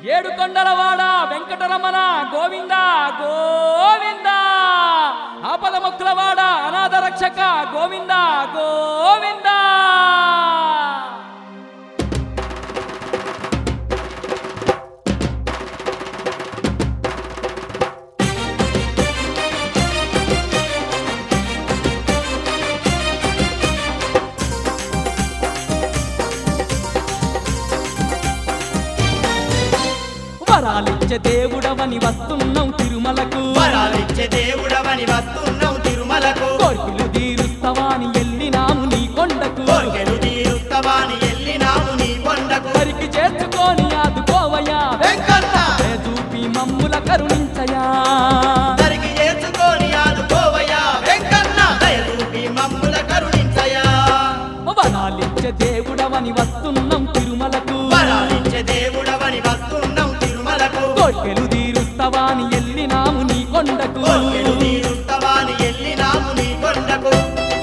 ఏడు కొండలవాడ వెంకటరమణ గోవింద గోవింద ఆపద మొక్కులవాడ అనాథ రక్షక గోవింద గోవింద వరాలిచ్చే దేవుడవని వస్తున్నాం తిరుమలకు వరాలిచ్చే దేవుడవని వస్తున్నావు తిరుమలకు కోర్కెలు తీరుస్తావాని ఎల్లినాము నీ కొండకు కోర్కెలు తీరుస్తవాని ఎల్లినాము నీ కొండకు మరికి చేర్చుకొని ఆదుకోవయ్యా వెంకన్న దయ చూపి మమ్ముల కరుణించయా దరికి చేర్చుకొని ఆదుకోవయ్యా వెంకన్న దయరూపి మమ్ముల కరుణించయా వరాలిచ్చే దేవుడవని వస్తున్నాం తిరుమలకు వరాలిచ్చే దేవుడవని వస్తున్నావు తిరుమలకు కోర్కెలు తీరుస్తావాని ఎల్లినాము నీ కొండకు కోర్కెలు తీరుస్తవాని ఎల్లినాము నీ కొండకు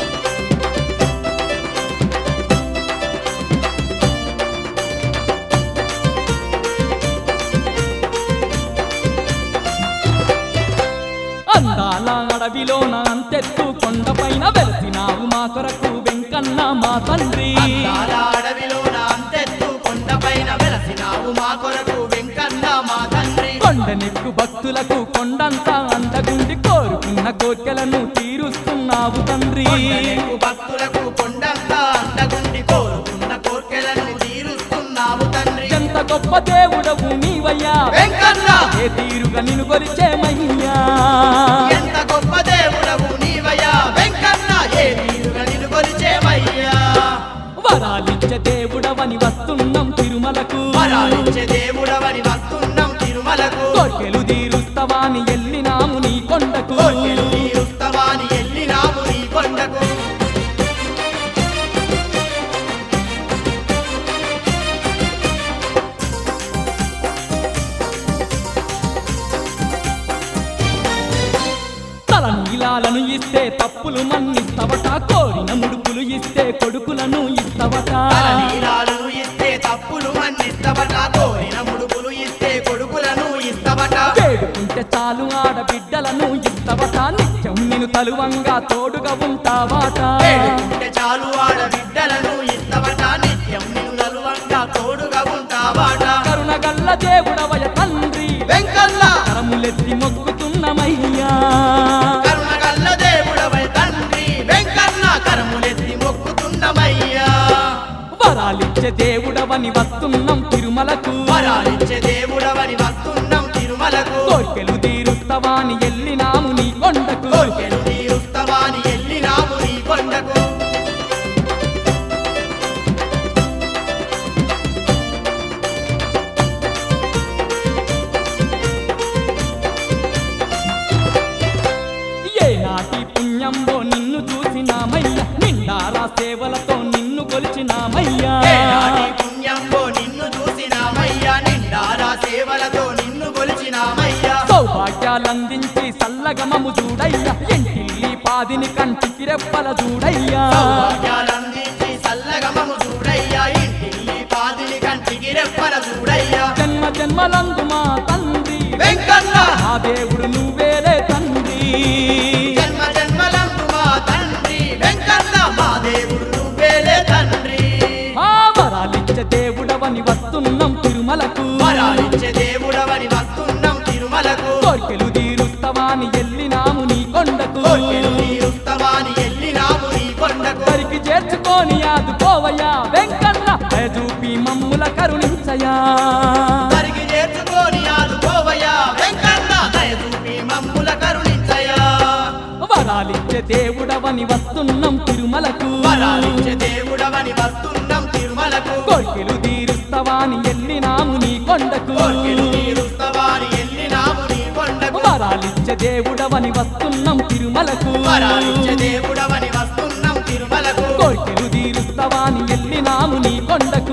అందాల అడవిలోన అంతెత్తు కొండపైన వెలసినావు మా కొరకు వెంకన్న మా తండ్రి అందాల అడవిలోన అంతెత్తు కొండపైన వెలసినావు మా కొరకు వెంకన్న మా తండ్రి కొండనెక్కు భక్తులకు కొండంతా అందగుండి కోరుకున్న కోర్కెలను తీరుస్తున్నావు తండ్రి కొండనెక్కు భక్తులకు కొండంతా అండగుండి కోరుకున్న కోర్కెలను తీరుస్తున్నావు తండ్రి ఎంత గొప్ప దేవుడవు నీవయ్యా వెంకన్న ఏ తీరుగా నిన్ను కొలిచేమయ్యా ఎంత గొప్ప దేవుడవు నీవయ్యా వెంకన్న ఏ తీరుగా నిన్ను కొలిచేమయ్యా వరాలిచ్చే దేవుడవని వస్తున్నాం తిరుమలకు వరాలిచ్చే దేవుడవని వస్తున్నాం తిరుమలకు కోర్కెలు తీరుస్తావాని ఎల్లినాము నీ కొండకు కోర్కెలు తీరుస్తవాని ఎల్లినాము నీ కొండకు తల నీలాలను ఇస్తే తప్పులు మన్నిస్తవట కోరిన ముడుపులు ఇస్తే కొడుకులను ఇస్తవట తలనీలాలను ఇస్తే తప్పులు మన్నిస్తవట కోరిన ముడుపులు ఇస్తే కొడుకులను ఇస్తవట వేడుకుంటే చాలు ఆడబిడ్డలను ఇస్తవట నిత్యం నేను తలువంగా తోడుగా ఉంటావాట వేడుకుంటే చాలు ఆడ బిడ్డలను ఇస్తవట నిత్యం నిన్ను నలువంగా తోడుగా ఉంటావాట కరుణ గల్ల దేవుడవయ తండ్రి వెంకన్న కరములెత్తి మొక్కుతున్నమయ్యా కరుణగల్ల దేవుడవై తండ్రి వెంకన్న కరములెత్తి మొక్కుతున్నమయ్యా వరాలిచ్చే దేవుడవని వస్తున్నాం తిరుమలకు వరాలిచ్చే దేవుడవని వస్తున్నాం తిరుమలకు కోర్కెలు తీరుస్తావాని ఎల్లినాము నీ కొండకు కోర్కెలు తీరుస్తవాని ఎల్లినాము నీ కొండకు ఏ నాటి పుణ్యంలో నిన్ను చూసినామయ్యా నిండారా సేవలతో నిన్ను కొలిచినామయ్యా ఏనాటి పుణ్యంలో నిన్ను చూసినామయ్యా నిండారా సేవలతో నిన్ను కొలిచినామయ్యా సౌభాగ్యాలందించి సల్లగమము చూడయ్యా ఎంటిల్లి పాదిని కంటికి రెప్పల చూడయ్యా సౌభాగ్యాలందించి సల్లగమము చూడయ్యా ఇంటిల్లి పాదిని కంటికి రెప్పల చూడయ్యా జన్మ జన్మలందు మా తండ్రి వెంకన్న ఆ దేవుడు నువ్వేలే తండ్రి జన్మ జన్మలందు మా తండ్రి వెంకన్న మా దేవుడు నువ్వేలే తండ్రి ఆ వరాలిచ్చే దేవుడవని వస్తున్నాం తిరుమలకు వరాలిచ్చే దేవుడవని వస్తున్నాం తిరుమలకు కోర్కెలు తీరుస్తావాని ఎల్లినాము నీ కొండకు కోర్కెలు తీరుస్తవాని ఎల్లినాము నీ కొండకు దరికి చేర్చుకొని ఆదుకోవయ్యా వెంకన్న దయ చూపి మమ్ముల కరుణించయా తరిగి చేర్చుకొని ఆదుకోవయ్యా వెంకన్న దయచూపి మమ్ముల కరుణించయ్యా వరాలిచ్చే దేవుడవని వస్తున్నాం తిరుమలకు వరాలిచ్చే దేవుడవని వస్తున్నాం తిరుమలకు కోర్కెలు తీరుస్తావాని ఎల్లినాము నీ కొండకు కోర్కెలు తీరుస్తవాని ఎల్లినాము నీ కొండకు వరాలిచ్చే దేవుడవని వస్తున్నాం తిరుమలకు వరాలిచ్చే దేవుడవని వస్తున్నాం తిరుమలకు కోర్కెలు తీరుస్తావాని ఎల్లినాము నీ కొండకు